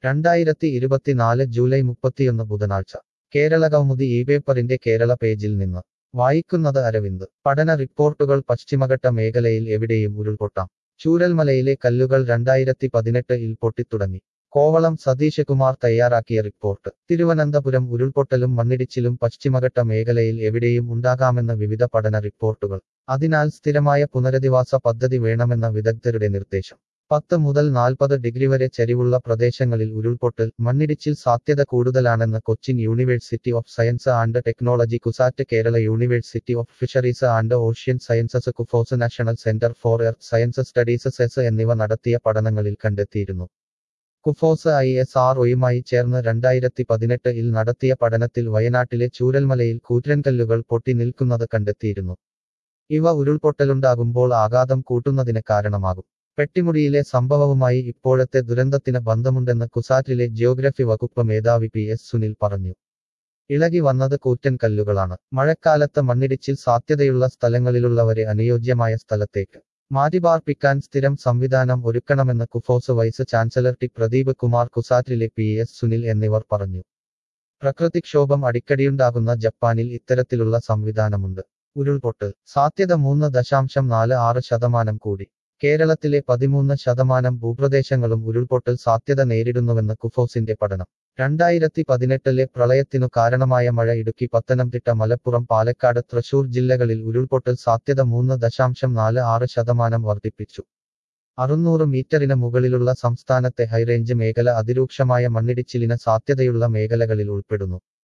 രണ്ടായിരത്തി ഇരുപത്തിനാല് ജൂലൈ മുപ്പത്തിയൊന്ന് ബുധനാഴ്ച കേരള കൗമുദി ഈ പേപ്പറിന്റെ കേരള പേജിൽ നിന്ന് വായിക്കുന്നത് അരവിന്ദ് പഠന റിപ്പോർട്ടുകൾ പശ്ചിമഘട്ട മേഖലയിൽ എവിടെയും ഉരുൾപൊട്ടാം ചൂരൽമലയിലെ കല്ലുകൾ രണ്ടായിരത്തി പതിനെട്ടിൽ പൊട്ടിത്തുടങ്ങി കോവളം സതീഷ് കുമാർ തയ്യാറാക്കിയ റിപ്പോർട്ട് തിരുവനന്തപുരം ഉരുൾപൊട്ടലും മണ്ണിടിച്ചിലും പശ്ചിമഘട്ട മേഖലയിൽ എവിടെയും ഉണ്ടാകാമെന്ന വിവിധ പഠന റിപ്പോർട്ടുകൾ അതിനാൽ സ്ഥിരമായ പുനരധിവാസ പദ്ധതി വേണമെന്ന വിദഗ്ധരുടെ നിർദ്ദേശം പത്ത് മുതൽ നാൽപ്പത് ഡിഗ്രി വരെ ചരിവുള്ള പ്രദേശങ്ങളിൽ ഉരുൾപൊട്ടൽ മണ്ണിടിച്ചിൽ സാധ്യത കൂടുതലാണെന്ന് Cochin university of science and technology CUSAT Kerala university of fisheries and ocean sciences KUFOS national centre for earth science studies CESS എന്നിവ നടത്തിയ പഠനങ്ങളിൽ കണ്ടെത്തിയിരുന്നു കുഫോസ് ഐ എസ് ആർ ഒയുമായി ചേർന്ന് രണ്ടായിരത്തി പതിനെട്ടിൽ നടത്തിയ പഠനത്തിൽ വയനാട്ടിലെ ചൂരൽമലയിൽ കൂറ്റൻകല്ലുകൾ പൊട്ടി നിൽക്കുന്നത് കണ്ടെത്തിയിരുന്നു ഇവ ഉരുൾപൊട്ടലുണ്ടാകുമ്പോൾ ആഘാതം കൂട്ടുന്നതിന് കാരണമാകും പെട്ടിമുടിയിലെ സംഭവവുമായി ഇപ്പോഴത്തെ ദുരന്തത്തിന് ബന്ധമുണ്ടെന്ന് കുസാറ്റിലെ ജിയോഗ്രഫി വകുപ്പ് മേധാവി പി എസ് സുനിൽ പറഞ്ഞു ഇളകി വന്നത് കൂറ്റൻ കല്ലുകളാണ് മഴക്കാലത്ത് മണ്ണിടിച്ചിൽ സാധ്യതയുള്ള സ്ഥലങ്ങളിലുള്ളവരെ അനുയോജ്യമായ സ്ഥലത്തേക്ക് മാറ്റിപാർപ്പിക്കാൻ സ്ഥിരം സംവിധാനം ഒരുക്കണമെന്ന് KUFOS vice chancellor T Pradeep Kumar കുസാറ്റിലെ പി എസ് സുനിൽ എന്നിവർ പറഞ്ഞു പ്രകൃതിക്ഷോഭം അടിക്കടിയുണ്ടാകുന്ന ജപ്പാനിൽ ഇത്തരത്തിലുള്ള സംവിധാനമുണ്ട് ഉരുൾപൊട്ടൽ സാധ്യത മൂന്ന് ദശാംശം നാല് ആറ് ശതമാനം കൂടി കേരളത്തിലെ പതിമൂന്ന് ശതമാനം ഭൂപ്രദേശങ്ങളും ഉരുൾപൊട്ടൽ സാധ്യത നേരിടുന്നുവെന്ന് കുഫോസിന്റെ പഠനം രണ്ടായിരത്തി പതിനെട്ടിലെ പ്രളയത്തിനു കാരണമായ മഴ ഇടുക്കി പത്തനംതിട്ട മലപ്പുറം പാലക്കാട് തൃശൂർ ജില്ലകളിൽ ഉരുൾപൊട്ടൽ സാധ്യത മൂന്ന് ദശാംശം നാല് ആറ് ശതമാനം വർദ്ധിപ്പിച്ചു അറുന്നൂറ് മീറ്ററിന് മുകളിലുള്ള സംസ്ഥാനത്തെ ഹൈറേഞ്ച് മേഖല അതിരൂക്ഷമായ മണ്ണിടിച്ചിലിന് സാധ്യതയുള്ള മേഖലകളിൽ ഉൾപ്പെടുന്നു